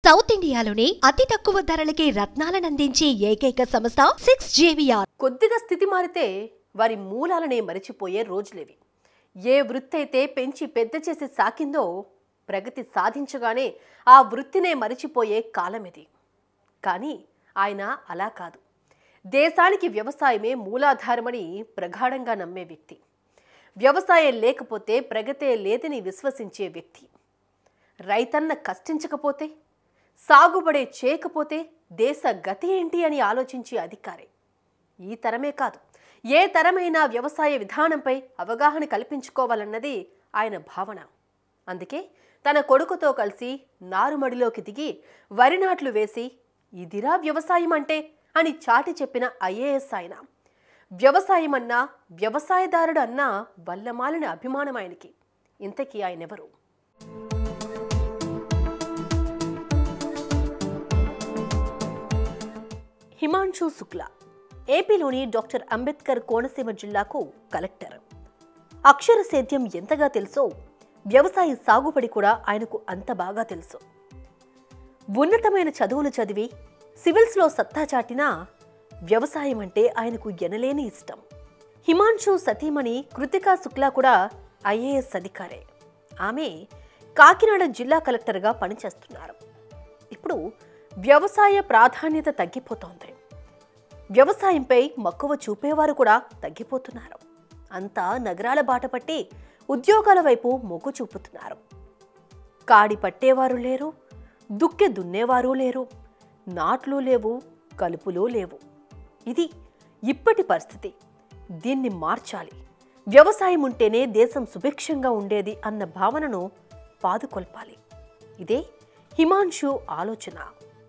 south ఇండియాలోనే అతి తక్కువ ధరలకి రత్నాలనందించే ఏకైక సంస్థ సిక్స్ జేవిఆర్ కొద్దిగా స్థితి మారితే వారి మూలాలనే మరిచిపోయే రోజులేవి ఏ వృత్తి అయితే పెంచి పెద్ద చేసి సాకిందో ప్రగతి సాధించగానే ఆ వృత్తినే మరిచిపోయే కాలం ఇది కానీ ఆయన అలా కాదు దేశానికి వ్యవసాయమే మూలాధారమని ప్రగాఢంగా నమ్మే వ్యక్తి వ్యవసాయం లేకపోతే ప్రగతే లేదని విశ్వసించే వ్యక్తి రైతన్న కష్టించకపోతే సాగుబడే చేయకపోతే దేశ గతి ఏంటి అని ఆలోచించే అధికారి ఈ తరమే కాదు ఏ తరమైనా వ్యవసాయ విధానంపై అవగాహన కల్పించుకోవాలన్నది ఆయన భావన అందుకే తన కొడుకుతో కలిసి నారుమడిలోకి దిగి వరి నాట్లు వేసి ఇదిరా వ్యవసాయం అంటే అని చాటి చెప్పిన ఐఏఎస్ ఆయన వ్యవసాయం అన్నా వ్యవసాయదారుడు అన్నా వల్లమాలిన అభిమానం ఆయనకి ఇంతకీ ఆయనెవరు హిమాంశు శుక్లా ఏపీలోని డాక్టర్ అంబేద్కర్ కోనసీమ జిల్లాకు కలెక్టర్ అక్షర సేద్యం ఎంతగా తెలుసో వ్యవసాయ సాగుబడి కూడా ఆయనకు అంత బాగా తెలుసు ఉన్నతమైన చదువులు చదివి సివిల్స్లో సత్తా చాటినా వ్యవసాయం అంటే ఆయనకు ఎనలేని ఇష్టం హిమాంశు సతీమణి కృతికా శుక్లా కూడా ఐఏఎస్ అధికారే ఆమె కాకినాడ జిల్లా కలెక్టర్గా పనిచేస్తున్నారు ఇప్పుడు వ్యవసాయ ప్రాధాన్యత తగ్గిపోతోంది వ్యవసాయంపై మక్కువ చూపేవారు కూడా తగ్గిపోతున్నారు అంతా నగరాల బాట పట్టి ఉద్యోగాల వైపు మొగ్గు చూపుతున్నారు కాడి పట్టేవారు లేరు దుక్కె దున్నేవారు లేరు నాట్లు లేవు కలుపులు లేవు ఇది ఇప్పటి పరిస్థితి దీన్ని మార్చాలి వ్యవసాయం ఉంటేనే దేశం సుభిక్షంగా ఉండేది అన్న భావనను పాదుకొల్పాలి ఇదే హిమాంశు ఆలోచన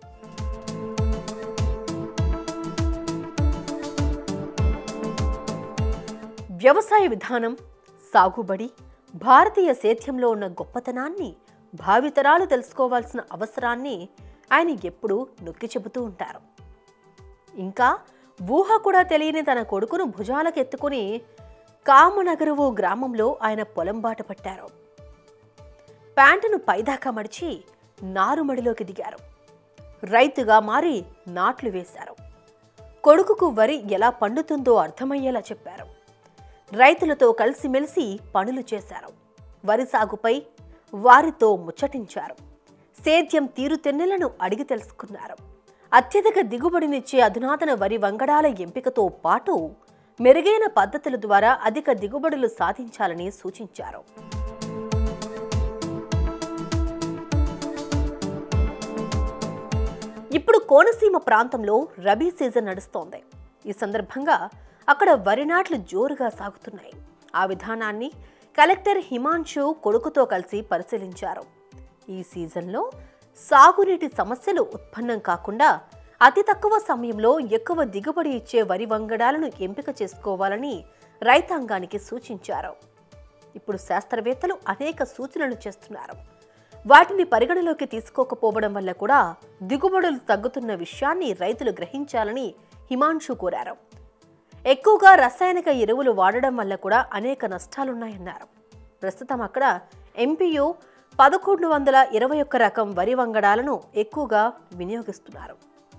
వ్యవసాయ విధానం సాగుబడి భారతీయ సేద్యంలో ఉన్న గొప్పతనాన్ని భావితరాలు తెలుసుకోవాల్సిన అవసరాన్ని ఆయన ఎప్పుడూ నొక్కి చెబుతూ ఉంటారు ఇంకా ఊహ కూడా తెలియని తన కొడుకును భుజాలకెత్తుకుని కామనగరువు గ్రామంలో ఆయన పొలం బాట పట్టారు ప్యాంటును పైదాకా మడిచి నారుమడిలోకి దిగారు రైతుగా మారి నాట్లు వేశారు కొడుకుకు వరి ఎలా పండుతుందో అర్థమయ్యేలా చెప్పారు రైతులతో కలిసిమెలిసి పనులు చేశారు వరి సాగుపై వారితో ముచ్చటించారు సేద్యం తీరుతెన్నెలను అడిగి తెలుసుకున్నారు అత్యధిక దిగుబడినిచ్చే అధునాతన వరి వంగడాల ఎంపికతో పాటు మెరుగైన పద్ధతుల ద్వారా అధిక దిగుబడులు సాధించాలని సూచించారు ఇప్పుడు కోనసీమ ప్రాంతంలో రబీ సీజన్ నడుస్తోంది ఈ సందర్భంగా అక్కడ వరి నాట్లు జోరుగా సాగుతున్నాయి ఆ విధానాన్ని కలెక్టర్ హిమాంశు కొడుకుతో కలిసి పరిశీలించారు ఈ సీజన్లో సాగునీటి సమస్యలు ఉత్పన్నం కాకుండా అతి తక్కువ సమయంలో ఎక్కువ దిగుబడి ఇచ్చే వరి వంగడాలను ఎంపిక చేసుకోవాలని రైతాంగానికి సూచించారు ఇప్పుడు శాస్త్రవేత్తలు అనేక సూచనలు చేస్తున్నారు వాటిని పరిగణలోకి తీసుకోకపోవడం వల్ల కూడా దిగుబడులు తగ్గుతున్న విషయాన్ని రైతులు గ్రహించాలని హిమాంశు కోరారు ఎక్కువగా రసాయనిక ఎరువులు వాడడం వల్ల కూడా అనేక నష్టాలున్నాయన్నారు ప్రస్తుతం అక్కడ ఎంపీయు పదకొండు వందల ఇరవై ఒక్క రకం వరి వంగడాలను ఎక్కువగా వినియోగిస్తున్నారు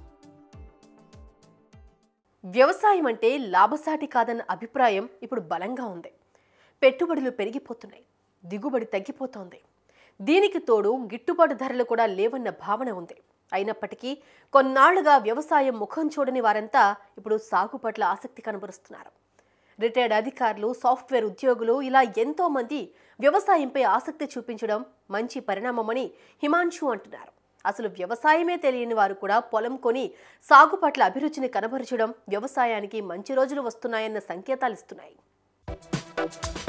వ్యవసాయం అంటే లాభసాటి కాదన్న అభిప్రాయం ఇప్పుడు బలంగా ఉంది పెట్టుబడులు పెరిగిపోతున్నాయి దిగుబడి తగ్గిపోతోంది దీనికి తోడు గిట్టుబాటు ధరలు కూడా లేవన్న భావన ఉంది అయినప్పటికీ కొన్నాళ్లుగా వ్యవసాయం ముఖం చూడని వారంతా ఇప్పుడు సాగు పట్ల ఆసక్తి కనబరుస్తున్నారు రిటైర్డ్ అధికారులు సాఫ్ట్వేర్ ఉద్యోగులు ఇలా ఎంతో మంది వ్యవసాయంపై ఆసక్తి చూపించడం మంచి పరిణామమని హిమాంశు అంటున్నారు అసలు వ్యవసాయమే తెలియని వారు కూడా పొలం కొని సాగు పట్ల అభిరుచిని కనబరచడం వ్యవసాయానికి మంచి రోజులు వస్తున్నాయన్న సంకేతాలు ఇస్తున్నాయి